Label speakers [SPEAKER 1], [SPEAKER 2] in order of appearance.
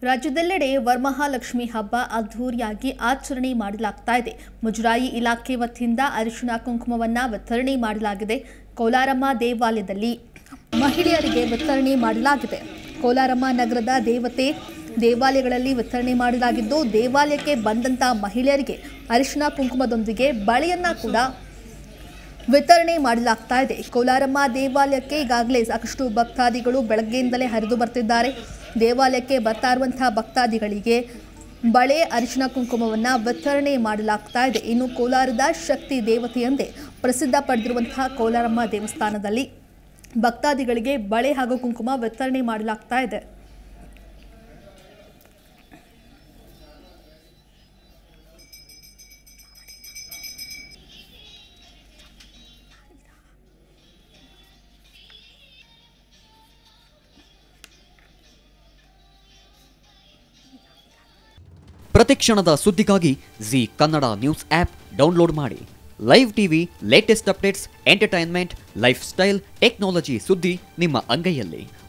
[SPEAKER 1] ರಾಜ್ಯದೆಲ್ಲೆಡೆ ವರಮಹಾಲಕ್ಷ್ಮಿ ಹಬ್ಬ ಅದ್ಧೂರಿಯಾಗಿ ಆಚರಣೆ ಮಾಡಲಾಗ್ತಾ ಇದೆ ಮುಜರಾಯಿ ಇಲಾಖೆ ವತಿಯಿಂದ ಅರಿಶಿಣ ಕುಂಕುಮವನ್ನ ವಿತರಣೆ ಮಾಡಲಾಗಿದೆ ಕೋಲಾರಮ್ಮ ದೇವಾಲಯದಲ್ಲಿ ಮಹಿಳೆಯರಿಗೆ ವಿತರಣೆ ಮಾಡಲಾಗಿದೆ ಕೋಲಾರಮ್ಮ ನಗರದ ದೇವತೆ ದೇವಾಲಯಗಳಲ್ಲಿ ವಿತರಣೆ ಮಾಡಲಾಗಿದ್ದು ದೇವಾಲಯಕ್ಕೆ ಬಂದಂತ ಮಹಿಳೆಯರಿಗೆ ಅರಿಶಿಣ ಕುಂಕುಮದೊಂದಿಗೆ ಬಳೆಯನ್ನ ಕೂಡ ವಿತರಣೆ ಮಾಡಲಾಗ್ತಾ ಇದೆ ಕೋಲಾರಮ್ಮ ದೇವಾಲಯಕ್ಕೆ ಈಗಾಗಲೇ ಸಾಕಷ್ಟು ಭಕ್ತಾದಿಗಳು ಬೆಳಗ್ಗೆಯಿಂದಲೇ ಹರಿದು ಬರ್ತಿದ್ದಾರೆ ದೇವಾಲಯಕ್ಕೆ ಬರ್ತಾ ಇರುವಂತಹ ಭಕ್ತಾದಿಗಳಿಗೆ ಬಳೆ ಅರಿಶಿಣ ಕುಂಕುಮವನ್ನು ವಿತರಣೆ ಮಾಡಲಾಗ್ತಾ ಇದೆ ಇನ್ನು ಕೋಲಾರದ ಶಕ್ತಿ ದೇವತೆಯಂದೇ ಪ್ರಸಿದ್ಧ ಪಡೆದಿರುವಂತಹ ಕೋಲಾರಮ್ಮ ದೇವಸ್ಥಾನದಲ್ಲಿ ಭಕ್ತಾದಿಗಳಿಗೆ ಬಳೆ ಹಾಗೂ ಕುಂಕುಮ ವಿತರಣೆ ಮಾಡಲಾಗ್ತಾ ಇದೆ
[SPEAKER 2] ಪ್ರತಿಕ್ಷಣದ ಸುದ್ದಿಗಾಗಿ Zee Kannada news app download ಮಾಡಿ live TV latest updates entertainment lifestyle technology ಸುದ್ದಿ ನಿಮ್ಮ ಅಂಗೈಯಲ್ಲಿ